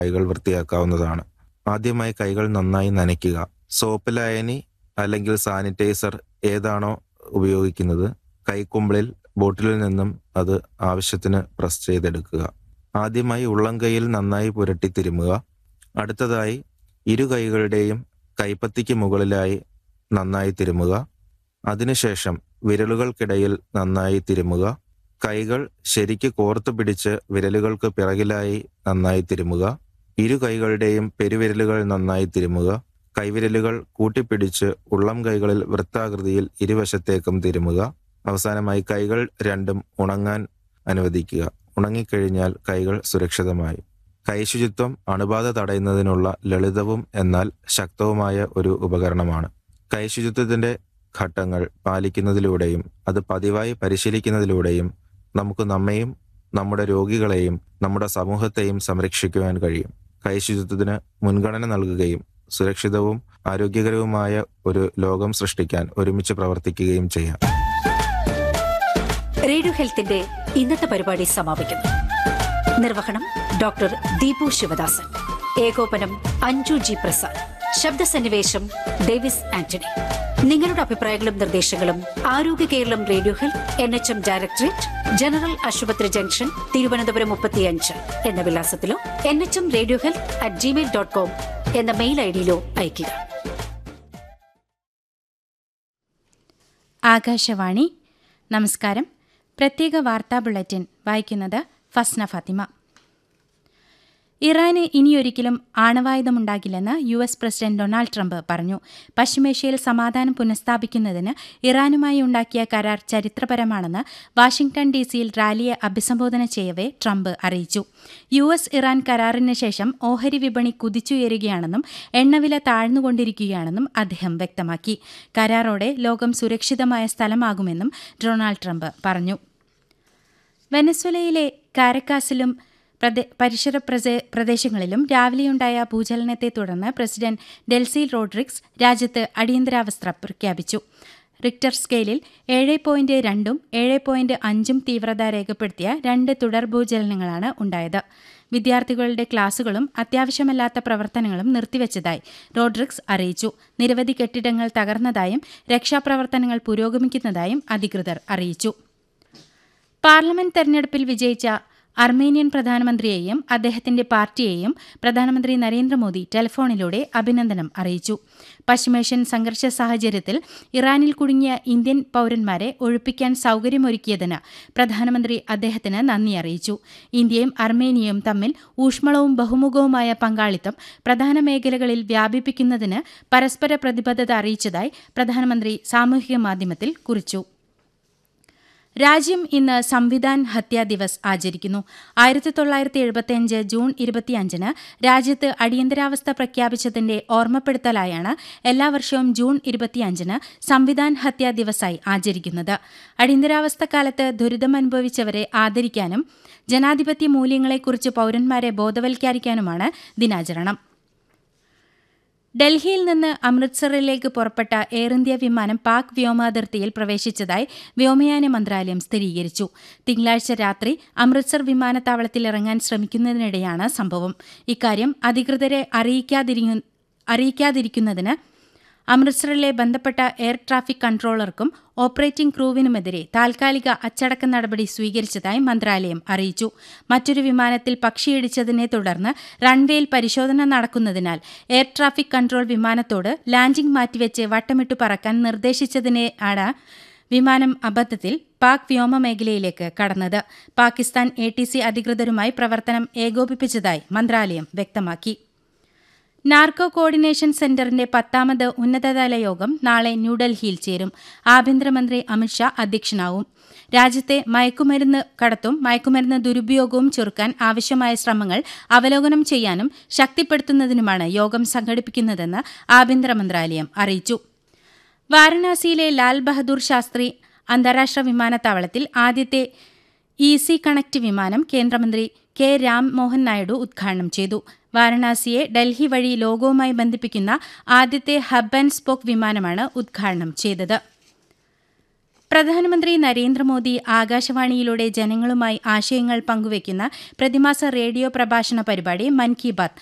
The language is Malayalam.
കൈകൾ വൃത്തിയാക്കാവുന്നതാണ് ആദ്യമായി കൈകൾ നന്നായി നനയ്ക്കുക സോപ്പ് ലായനി അല്ലെങ്കിൽ സാനിറ്റൈസർ ഏതാണോ ഉപയോഗിക്കുന്നത് കൈക്കുമ്പിളിൽ ബോട്ടിലിൽ നിന്നും അത് ആവശ്യത്തിന് പ്രസ് ചെയ്തെടുക്കുക ആദ്യമായി ഉള്ളം കൈയിൽ നന്നായി പുരട്ടി തിരുമുക അടുത്തതായി ഇരു കൈകളുടെയും കൈപ്പത്തിക്ക് മുകളിലായി നന്നായി തിരുമുക അതിനുശേഷം വിരലുകൾക്കിടയിൽ നന്നായി തിരുമുക കൈകൾ ശരിക്ക് കോർത്തു പിടിച്ച് വിരലുകൾക്ക് പിറകിലായി നന്നായി തിരുമുക ഇരു കൈകളുടെയും പെരുവിരലുകൾ നന്നായി തിരുമുക കൈവിരലുകൾ കൂട്ടിപ്പിടിച്ച് ഉള്ളം കൈകളിൽ വൃത്താകൃതിയിൽ ഇരുവശത്തേക്കും തിരുമുക അവസാനമായി കൈകൾ രണ്ടും ഉണങ്ങാൻ അനുവദിക്കുക ഉണങ്ങിക്കഴിഞ്ഞാൽ കൈകൾ സുരക്ഷിതമായി കൈശുചിത്വം അണുബാധ തടയുന്നതിനുള്ള ലളിതവും എന്നാൽ ശക്തവുമായ ഒരു ഉപകരണമാണ് കൈശുചിത്വത്തിന്റെ ഘട്ടങ്ങൾ പാലിക്കുന്നതിലൂടെയും അത് പതിവായി പരിശീലിക്കുന്നതിലൂടെയും നമുക്ക് നമ്മെയും നമ്മുടെ രോഗികളെയും നമ്മുടെ സമൂഹത്തെയും സംരക്ഷിക്കുവാൻ കഴിയും കൈശുചിത്വത്തിന് മുൻഗണന നൽകുകയും സുരക്ഷിതവും ആരോഗ്യകരവുമായ ഒരു ലോകം സൃഷ്ടിക്കാൻ ഒരുമിച്ച് പ്രവർത്തിക്കുകയും ചെയ്യാം റേഡിയോ ഹെൽത്തിന്റെ ഇന്നത്തെ പരിപാടി സമാപിക്കുന്നു നിർവഹണം ഡോക്ടർ ദീപു ശിവദാസൻ ഏകോപനം അഞ്ജു ജി പ്രസാദ് ശബ്ദസന്നിവേശം ഡേവിസ് ആന്റണി നിങ്ങളുടെ അഭിപ്രായങ്ങളും നിർദ്ദേശങ്ങളും Arogya Keralam radio health N H M directorate general ആശുപത്രി ജംഗ്ഷൻ തിരുവനന്തപുരം മുപ്പത്തിയഞ്ച് എന്ന വിലാസത്തിലോ N H M radio health at Gmail dot com എന്ന മെയിൽ ഐ ഡിയിലോ അയയ്ക്കുക ആകാശവാണി നമസ്കാരം പ്രത്യേക വാർത്താ ബുള്ളറ്റിൻ വായിക്കുന്നത് ഫസ്ന ഫാത്തിമ ഇറാന് ഇനിയൊരിക്കലും ആണവായുധമുണ്ടാകില്ലെന്ന് U S president Donald Trump പറഞ്ഞു പശ്ചിമേഷ്യയിൽ സമാധാനം പുനഃസ്ഥാപിക്കുന്നതിന് ഇറാനുമായി ഉണ്ടാക്കിയ കരാർ ചരിത്രപരമാണെന്ന് വാഷിംഗ്ടൺ ഡി സിയിൽ റാലിയെ അഭിസംബോധന ചെയ്യവേ ട്രംപ് അറിയിച്ചു യു എസ് ഇറാൻ കരാറിന് ശേഷം ഓഹരി വിപണി കുതിച്ചുയരുകയാണെന്നും എണ്ണവില താഴ്ന്നുകൊണ്ടിരിക്കുകയാണെന്നും അദ്ദേഹം വ്യക്തമാക്കി കരാറോടെ ലോകം സുരക്ഷിതമായ സ്ഥലമാകുമെന്നും ഡൊണാൾഡ് ട്രംപ് പറഞ്ഞു വെനസ്വലയിലെ കാരക്കാസിലും പ്രദേ- പരിസര പ്രസേ- പ്രദേശങ്ങളിലും രാവിലെയുണ്ടായ ഭൂചലനത്തെ തുടർന്ന് പ്രസിഡന്റ് ഡെൽസി റോഡ്രിക്സ് രാജ്യത്ത് അടിയന്തരാവസ്ഥ പ്രഖ്യാപിച്ചു റിക്ടർ സ്കെയിലിൽ ഏഴ് പോയിന്റ് രണ്ടും ഏഴ് പോയിന്റ് അഞ്ചും തീവ്രത രേഖപ്പെടുത്തിയ രണ്ട് തുടർ ഭൂചലനങ്ങളാണ് ഉണ്ടായത് വിദ്യാർത്ഥികളുടെ ക്ലാസുകളും അത്യാവശ്യമല്ലാത്ത പ്രവർത്തനങ്ങളും നിർത്തിവച്ചതായി റോഡ്രിക്സ് അറിയിച്ചു നിരവധി കെട്ടിടങ്ങൾ തകർന്നതായും രക്ഷാപ്രവർത്തനങ്ങൾ പുരോഗമിക്കുന്നതായും അധികൃതർ അറിയിച്ചു പാർലമെന്റ് തെരഞ്ഞെടുപ്പിൽ വിജയിച്ച അർമേനിയൻ പ്രധാനമന്ത്രിയെയും അദ്ദേഹത്തിന്റെ പാർട്ടിയെയും പ്രധാനമന്ത്രി നരേന്ദ്രമോദി ടെലിഫോണിലൂടെ അഭിനന്ദനം അറിയിച്ചു പശ്ചിമേഷ്യൻ സംഘർഷ സാഹചര്യത്തിൽ ഇറാനിൽ കുടുങ്ങിയ ഇന്ത്യൻ പൌരന്മാരെ ഒഴിപ്പിക്കാൻ സൌകര്യമൊരുക്കിയതിന് പ്രധാനമന്ത്രി അദ്ദേഹത്തിന് നന്ദി അറിയിച്ചു ഇന്ത്യയും അർമേനിയയും തമ്മിൽ ഊഷ്മളവും ബഹുമുഖവുമായ പങ്കാളിത്തം പ്രധാന മേഖലകളിൽ വ്യാപിപ്പിക്കുന്നതിന് പരസ്പര പ്രതിബദ്ധത അറിയിച്ചതായി പ്രധാനമന്ത്രി സാമൂഹിക മാധ്യമത്തിൽ കുറിച്ചു രാജ്യം ഇന്ന് സംവിധാൻ ഹത്യാ ദിവസ് ആചരിക്കുന്നു ആയിരത്തി തൊള്ളായിരത്തി എഴുപത്തിയഞ്ച് ജൂൺ ഇരുപത്തിയഞ്ചിന് രാജ്യത്ത് അടിയന്തരാവസ്ഥ പ്രഖ്യാപിച്ചതിന്റെ ഓർമ്മപ്പെടുത്തലായാണ് എല്ലാ വർഷവും ജൂൺ ഇരുപത്തിയഞ്ചിന് സംവിധാൻ ഹത്യാ ദിവസായി ആചരിക്കുന്നത് അടിയന്തരാവസ്ഥ കാലത്ത് ദുരിതമനുഭവിച്ചവരെ ആദരിക്കാനും ജനാധിപത്യ മൂല്യങ്ങളെക്കുറിച്ച് പൌരന്മാരെ ബോധവൽക്കരിക്കാനുമാണ് ദിനാചരണം ഡൽഹിയിൽ നിന്ന് അമൃത്സറിലേക്ക് പുറപ്പെട്ട എയർ ഇന്ത്യ വിമാനം പാക് വ്യോമാതിർത്തിയിൽ പ്രവേശിച്ചതായി വ്യോമയാന മന്ത്രാലയം സ്ഥിരീകരിച്ചു തിങ്കളാഴ്ച രാത്രി അമൃത്സർ വിമാനത്താവളത്തിൽ ഇറങ്ങാൻ ശ്രമിക്കുന്നതിനിടെയാണ് സംഭവം ഇക്കാര്യം അധികൃതരെ അറിയിക്കാതിരി- അറിയിക്കാതിരിക്കുന്നതിന് അമൃത്സറിലെ ബന്ധപ്പെട്ട എയർ ട്രാഫിക് കൺട്രോളർക്കും ഓപ്പറേറ്റിംഗ് ക്രൂവിനുമെതിരെ താൽക്കാലിക അച്ചടക്ക നടപടി സ്വീകരിച്ചതായി മന്ത്രാലയം അറിയിച്ചു മറ്റൊരു വിമാനത്തിൽ പക്ഷിയിടിച്ചതിനെ തുടർന്ന് റൺവേയിൽ പരിശോധന നടക്കുന്നതിനാൽ എയർ ട്രാഫിക് കൺട്രോൾ വിമാനത്തോട് ലാൻഡിംഗ് മാറ്റിവെച്ച് വട്ടമിട്ടു പറക്കാൻ നിർദ്ദേശിച്ചതിനെ ആണ് വിമാനം അബദ്ധത്തിൽ പാക് വ്യോമ മേഖലയിലേക്ക് കടന്നത് പാകിസ്ഥാൻ എ ടി സി അധികൃതരുമായി പ്രവർത്തനം ഏകോപിപ്പിച്ചതായി മന്ത്രാലയം വ്യക്തമാക്കി നാർക്കോ കോർഡിനേഷൻ സെന്ററിന്റെ പത്താമത് ഉന്നതതല യോഗം നാളെ ന്യൂഡൽഹിയിൽ ചേരും ആഭ്യന്തരമന്ത്രി അമിത്ഷാ അധ്യക്ഷനാവും രാജ്യത്തെ മയക്കുമരുന്ന് കടത്തും മയക്കുമരുന്ന് ദുരുപയോഗവും ചെറുക്കാൻ ആവശ്യമായ ശ്രമങ്ങൾ അവലോകനം ചെയ്യാനും ശക്തിപ്പെടുത്തുന്നതിനുമാണ് യോഗം സംഘടിപ്പിക്കുന്നതെന്ന് ആഭ്യന്തര മന്ത്രാലയം അറിയിച്ചു വാരണാസിയിലെ ലാൽ ബഹദൂർ ശാസ്ത്രി അന്താരാഷ്ട്ര വിമാനത്താവളത്തിൽ ആദ്യത്തെ ഈസി കണക്ട് വിമാനം കേന്ദ്രമന്ത്രി കെ രാംമോഹൻ നായിഡു ഉദ്ഘാടനം ചെയ്തു വാരണാസിയെ ഡൽഹി വഴി ലോകവുമായി ബന്ധിപ്പിക്കുന്ന ആദ്യത്തെ ഹബ് ആൻഡ് സ്പോക്ക് വിമാനമാണ് ഉദ്ഘാടനം ചെയ്തത് പ്രധാനമന്ത്രി നരേന്ദ്രമോദി ആകാശവാണിയിലൂടെ ജനങ്ങളുമായി ആശയങ്ങൾ പങ്കുവയ്ക്കുന്ന പ്രതിമാസ റേഡിയോ പ്രഭാഷണ പരിപാടി മൻ കി ബാത്ത്